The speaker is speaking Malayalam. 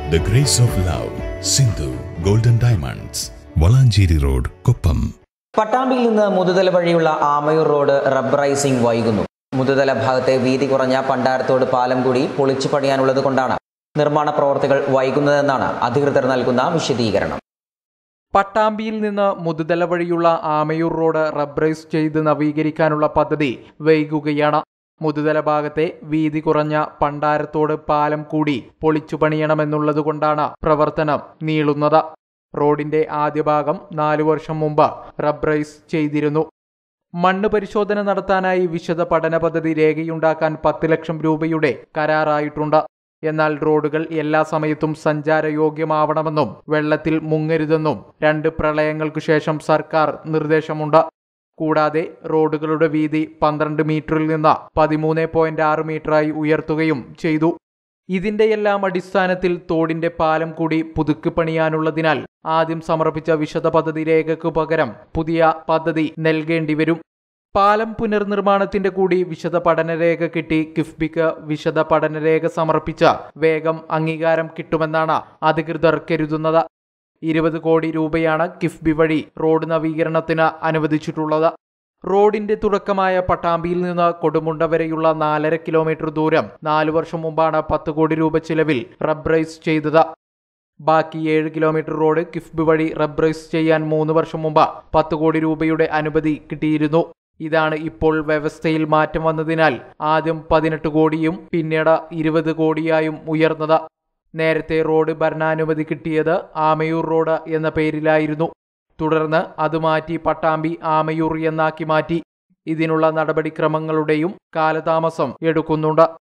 The Grace of Love, Sindhu Golden Diamonds, Valanchery road Koppam പട്ടാമ്പിയിൽ നിന്ന് മുതുതല വഴിയുള്ള ആമയൂർ റോഡ് റബ്ബറൈസിംഗ് വൈകുന്നു മുതുതല ഭാഗത്തെ വീതി കുറഞ്ഞ പണ്ടാരത്തോട് പാലം കൂടി പൊളിച്ചു പണിയാനുള്ളത് കൊണ്ടാണ് നിർമ്മാണ പ്രവർത്തികൾ വൈകുന്നതെന്നാണ് അധികൃതർ നൽകുന്ന വിശദീകരണം പട്ടാമ്പിയിൽ നിന്ന് മുതുതല വഴിയുള്ള ആമയൂർ റോഡ് റബ്ബറൈസ് ചെയ്ത് നവീകരിക്കാനുള്ള പദ്ധതി വൈകുകയാണ് മുതുതല ഭാഗത്തെ വീതി കുറഞ്ഞ പണ്ടാരത്തോട് പാലം കൂടി പൊളിച്ചു പണിയണമെന്നുള്ളതുകൊണ്ടാണ് പ്രവർത്തനം നീളുന്നത് റോഡിന്റെ ആദ്യ ഭാഗം നാലു വർഷം മുമ്പ് റബ്ബറൈസ് ചെയ്തിരുന്നു മണ്ണ് പരിശോധന നടത്താനായി വിശദ പഠന പദ്ധതി രേഖയുണ്ടാക്കാൻ പത്ത് ലക്ഷം രൂപയുടെ കരാറായിട്ടുണ്ട് എന്നാൽ റോഡുകൾ എല്ലാ സമയത്തും സഞ്ചാരയോഗ്യമാവണമെന്നും വെള്ളത്തിൽ മുങ്ങരുതെന്നും രണ്ട് പ്രളയങ്ങൾക്കു ശേഷം സർക്കാർ നിർദ്ദേശമുണ്ട് കൂടാതെ റോഡുകളുടെ വീതി പന്ത്രണ്ട് മീറ്ററിൽ നിന്ന് പതിമൂന്ന് പോയിന്റ് ആറ് മീറ്ററായി ഉയർത്തുകയും ചെയ്തു ഇതിന്റെയെല്ലാം അടിസ്ഥാനത്തിൽ തോടിന്റെ പാലം കൂടി പുതുക്കി പണിയാനുള്ളതിനാൽ ആദ്യം സമർപ്പിച്ച വിശദ പദ്ധതി രേഖയ്ക്കു പകരം പുതിയ പദ്ധതി നൽകേണ്ടി വരും പാലം പുനർനിർമ്മാണത്തിന്റെ കൂടി വിശദ പഠനരേഖ കിട്ടി കിഫ്ബിക്ക് വിശദ പഠനരേഖ സമർപ്പിച്ച വേഗം അംഗീകാരം കിട്ടുമെന്നാണ് അധികൃതർ കരുതുന്നത് ഇരുപത് കോടി രൂപയാണ് കിഫ്ബി വഴി റോഡ് നവീകരണത്തിന് അനുവദിച്ചിട്ടുള്ളത് റോഡിന്റെ തുടക്കമായ പട്ടാമ്പിയിൽ നിന്ന് കൊടുമുണ്ട വരെയുള്ള നാലര കിലോമീറ്റർ ദൂരം നാലു വർഷം മുമ്പാണ് പത്ത് കോടി രൂപ ചിലവിൽ റബ്ബറൈസ് ചെയ്തത് ബാക്കി ഏഴ് കിലോമീറ്റർ റോഡ് കിഫ്ബി വഴി റബ്ബറൈസ് ചെയ്യാൻ മൂന്ന് വർഷം മുമ്പ് പത്ത് കോടി രൂപയുടെ അനുമതി കിട്ടിയിരുന്നു ഇതാണ് ഇപ്പോൾ വ്യവസ്ഥയിൽ മാറ്റം വന്നതിനാൽ ആദ്യം പതിനെട്ട് കോടിയും പിന്നീട് ഇരുപത് കോടിയായും ഉയർന്നത് നേരത്തെ റോഡ് ഭരണാനുമതി കിട്ടിയത് ആമയൂർ റോഡ് എന്ന പേരിലായിരുന്നു തുടർന്ന് അത് മാറ്റി പട്ടാമ്പി ആമയൂർ എന്നാക്കി മാറ്റി ഇതിനുള്ള നടപടിക്രമങ്ങളുടെയും കാലതാമസം എടുക്കുന്നുണ്ട്